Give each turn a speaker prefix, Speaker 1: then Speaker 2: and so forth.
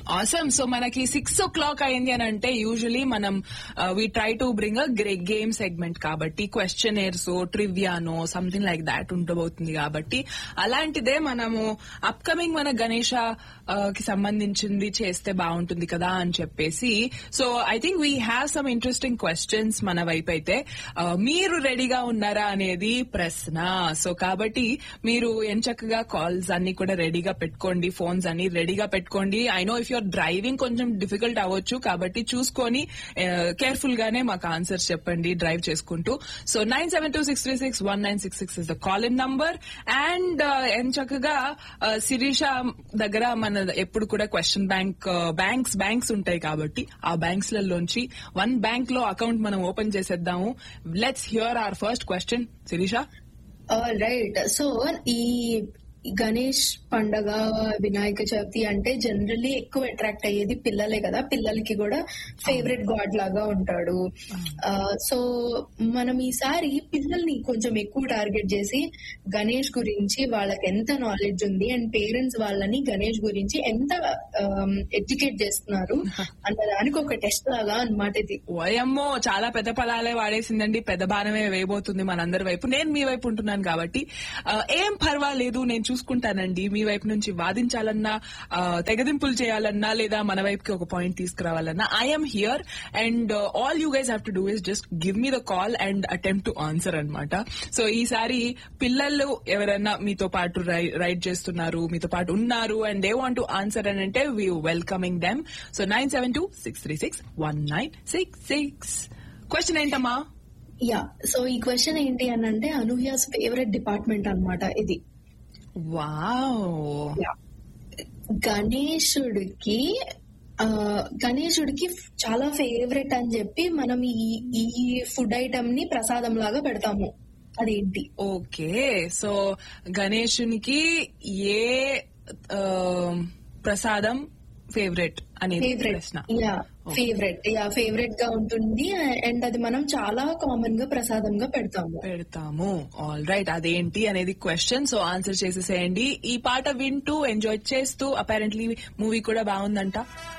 Speaker 1: awesome so మనకి six o'clock అయింది అని అంటే యూజువలీ మనం we try to bring a grey game segment కాబట్టి క్వశ్చనర్స్ ట్రివియానో సంథింగ్ లైక్ దాట్ ఉండబోతుంది కాబట్టి అలాంటిదే మనము అప్కమింగ్ మన గణేష ఆ, కి సంబంధించింది చేస్తే బాగుంటుంది కదా అని చెప్పేసి so I think we have some interesting questions మన వైపు అయితే ఆ, మీరు రెడీగా ఉన్నారా అనేది ప్రశ్న సో కాబట్టి మీరు ఎంచక్కగా కాల్స్ అన్ని కూడా రెడీగా పెట్టుకోండి ఫోన్స్ అన్ని రెడీగా పెట్టుకోండి I know if your driving కొంచెం డిఫికల్ట్ అవ్వచ్చు కాబట్టి చూసుకొని కేర్ఫుల్ గానే మాకు ఆన్సర్స్ చెప్పండి డ్రైవ్ చేసుకుంటూ so nine seven two six three six one nine six six is the call in number and ఎంచక్కగా శిరీష దగ్గర మన ఎప్పుడు కూడా క్వశ్చన్ బ్యాంక్ బ్యాంక్స్ బ్యాంక్స్ ఉంటాయి కాబట్టి ఆ బ్యాంక్స్ లలోంచి వన్ బ్యాంక్ లో అకౌంట్ మనం ఓపెన్ చేసేద్దాము let's hear our first question Sirisha
Speaker 2: right so ఈ గణేష్ పండగ వినాయక చవితి అంటే జనరల్లీ ఎక్కువ అట్రాక్ట్ అయ్యేది పిల్లలే కదా పిల్లలకి కూడా ఫేవరెట్ గాడ్ లాగా ఉంటాడు సో మనం ఈసారి పిల్లల్ని కొంచెం ఎక్కువ టార్గెట్ చేసి గణేష్ గురించి వాళ్ళకి ఎంత నాలెడ్జ్ ఉంది అండ్ పేరెంట్స్ వాళ్ళని గణేష్ గురించి ఎంత ఎడ్యుకేట్ చేస్తున్నారు అన్న దానికి ఒక టెస్ట్ లాగా అన్నమాట ఇది
Speaker 1: ఓయమ్మో చాలా పెద్ద పదాలే వాడేసిందండి పెద్ద బాణమే వేయబోతుంది మనందరి వైపు నేను మీ వైపు ఉంటున్నాను కాబట్టి ఆ, ఏం పర్వాలేదు నేను చూసుకుంటానండి మీ వైపు నుంచి వాదించాలన్నా ఆ, తెగదింపులు చేయాలన్నా లేదా మన వైపుకి ఒక పాయింట్ తీసుకురావాలన్నా I'm here and all you guys have to do is just give me the call and attempt to answer అనమాట సో ఈసారి పిల్లలు ఎవరైనా మీతో పాటు రైడ్ చేస్తున్నారు మీతో పాటు ఉన్నారు and they want to answer అని అంటే we welcoming them so nine seven two six three six one nine six six question ఏంటమ్మా
Speaker 2: యా సో ఈ క్వశ్చన్ ఏంటి అని అంటే అనూహ్యాస్ ఫేవరెట్ డిపార్ట్మెంట్ అన్నమాట ఇది
Speaker 1: వావ్
Speaker 2: గణేశుడికి ఆ, గణేశుడికి చాలా ఫేవరెట్ అని చెప్పి మనం ఈ ఈ ఫుడ్ ఐటమ్ ని ప్రసాదం లాగా పెడతాము అదేంటి
Speaker 1: ఓకే సో గణేశునికి ఏ ఆ, ప్రసాదం ఫేవరెట్ అనేది
Speaker 2: ఫేవరెట్
Speaker 1: ప్రశ్న
Speaker 2: యా ఫేవరెట్ యా ఫేవరెట్ గా ఉంటుంది అండ్ అది మనం చాలా కామన్ గా ప్రసాదంగా పెడతాము
Speaker 1: పెడతాము ఆల్ రైట్ అదేంటి అనేది క్వశ్చన్ సో ఆన్సర్ చేసేసేయండి ఈ పాట వింటూ ఎంజాయ్ చేస్తూ అపారెంట్లీ మూవీ కూడా బాగుందంట